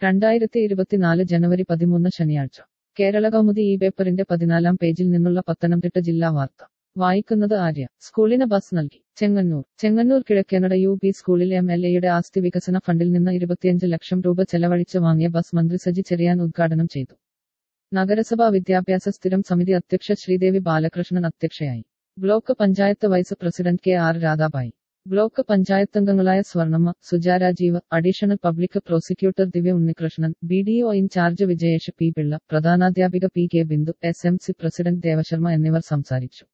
രണ്ടായിരത്തി ഇരുപത്തിനാല് ജനുവരി പതിമൂന്ന് ശനിയാഴ്ച കേരള കൗമുദി ഈ പേപ്പറിന്റെ പതിനാലാം പേജിൽ നിന്നുള്ള പത്തനംതിട്ട ജില്ലാ വാർത്ത വായിക്കുന്നത് ആര്യ സ്കൂളിന് ബസ് നൽകി ചെങ്ങന്നൂർ ചെങ്ങന്നൂർ കിഴക്കേനട യു പി സ്കൂളിൽ എം എൽ എയുടെ ആസ്തി വികസന ഫണ്ടിൽ നിന്ന് ഇരുപത്തിയഞ്ച് ലക്ഷം രൂപ ചെലവഴിച്ച് വാങ്ങിയ ബസ് മന്ത്രി സജി ചെറിയാൻ ഉദ്ഘാടനം ചെയ്തു നഗരസഭാ വിദ്യാഭ്യാസ സ്ഥിരം സമിതി അധ്യക്ഷ ശ്രീദേവി ബാലകൃഷ്ണൻ അധ്യക്ഷയായി block panchayat vice president K R Radhabai block പഞ്ചായത്തംഗങ്ങളായ Swarnamma Suja Rajeev additional public prosecutor Divya Unnikrishnan B D O in charge Vijayesh P Pillai പ്രധാനാധ്യാപിക P K Bindu S M C president Devasharma എന്നിവർ സംസാരിച്ചു